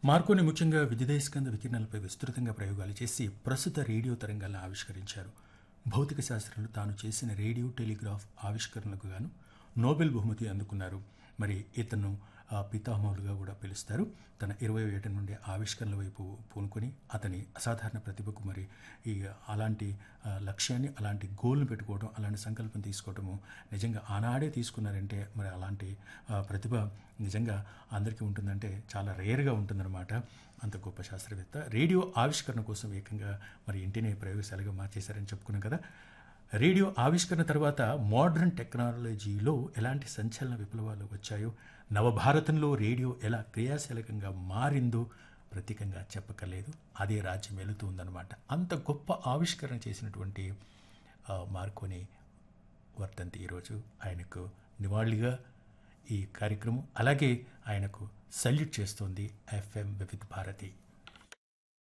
Marconi ముఖ్యంగా విద్యుదయస్కంద వికిరణాలపై విస్తృతంగా ప్రయోగాలు చేసి ప్రస్తుత రేడియో తరంగాలను ఆవిష్కరించారు భౌతిక శాస్త్రంలో తాను చేసిన రేడియో టెలిగ్రాఫ్ ఆవిష్కరణలకు గాను నోబెల్ బహుమతి అందుకున్నారు మరి ఇతను ఆ, పితామహులుగా కూడా పిలుస్తారు తన ఇరవై ఏట నుండి ఆవిష్కరణల వైపు పూనుకొని అతని అసాధారణ ప్రతిభకు మరి ఈ అలాంటి ఆ, లక్ష్యాన్ని అలాంటి గోల్ను పెట్టుకోవడం అలాంటి సంకల్పం తీసుకోవటము నిజంగా ఆనాడే తీసుకున్నారంటే మరి అలాంటి ఆ, ప్రతిభ నిజంగా అందరికీ ఉంటుందంటే చాలా రేర్గా ఉంటుందన్నమాట అంత గొప్ప శాస్త్రవేత్త రేడియో ఆవిష్కరణ కోసం ఏకంగా మరి ఇంటినే ప్రయోగశాలగా మార్చేశారని చెప్పుకున్నాం కదా రేడియో ఆవిష్కరణ తర్వాత మోడర్న్ టెక్నాలజీలో ఎలాంటి సంచలన విప్లవాలు వచ్చాయో నవభారతంలో రేడియో ఎలా క్రియాశీలకంగా మారిందో ప్రత్యేకంగా చెప్పకలేదు అదే రాజ్యం వెళుతూ ఉందన్నమాట అంత గొప్ప ఆవిష్కరణ చేసినటువంటి ఆ, మార్కోని వర్ధంతి ఈరోజు ఆయనకు నివాళిగా ఈ కార్యక్రమం అలాగే ఆయనకు సల్యూట్ చేస్తోంది ఎఫ్ఎం వివిధ భారతి